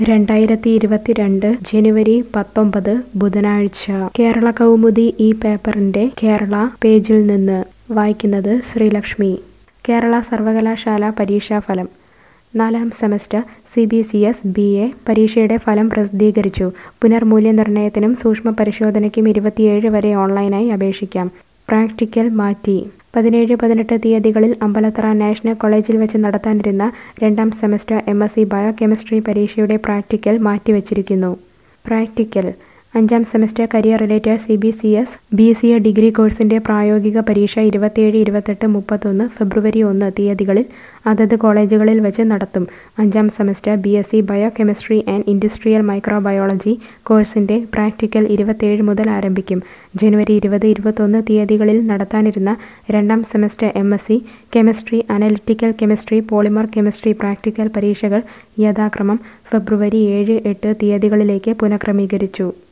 രണ്ടായിരത്തി ഇരുപത്തിരണ്ട് ജനുവരി പത്തൊമ്പത് ബുധനാഴ്ച കേരള കൗമുദി ഈ പേപ്പറിന്റെ കേരള പേജിൽ നിന്ന് വായിക്കുന്നത് ശ്രീലക്ഷ്മി കേരള സർവകലാശാല പരീക്ഷാഫലം നാലാം semester C B C S B A പരീക്ഷയുടെ ഫലം പ്രസിദ്ധീകരിച്ചു പുനർമൂല്യനിർണ്ണയത്തിനും സൂക്ഷ്മ പരിശോധനയ്ക്കും ഇരുപത്തിയേഴ് വരെ ഓൺലൈനായി അപേക്ഷിക്കാം പ്രാക്ടിക്കൽ മാറ്റി പതിനേഴ് പതിനെട്ട് തീയതികളിൽ അമ്പലത്തറ നാഷണൽ കോളേജിൽ വെച്ച് നടത്താനിരുന്ന രണ്ടാം semester M S C biochemistry പരീക്ഷയുടെ പ്രാക്ടിക്കൽ മാറ്റിവച്ചിരിക്കുന്നു പ്രാക്ടിക്കൽ അഞ്ചാം semester career related C B C S B C A degree കോഴ്സിന്റെ പ്രായോഗിക പരീക്ഷ ഇരുപത്തിയേഴ് ഇരുപത്തെട്ട് മുപ്പത്തൊന്ന് ഫെബ്രുവരി ഒന്ന് തീയതികളിൽ അതത് കോളേജുകളിൽ വെച്ച് നടത്തും അഞ്ചാം semester B S C biochemistry and industrial microbiology കോഴ്സിന്റെ പ്രാക്ടിക്കൽ ഇരുപത്തിയേഴ് മുതൽ ആരംഭിക്കും ജനുവരി ഇരുപത് ഇരുപത്തൊന്ന് തീയതികളിൽ നടത്താനിരുന്ന രണ്ടാം semester M S C chemistry analytical chemistry polymer chemistry practical പരീക്ഷകൾ യഥാക്രമം ഫെബ്രുവരി ഏഴ് എട്ട് തീയതികളിലേക്ക് പുനഃക്രമീകരിച്ചു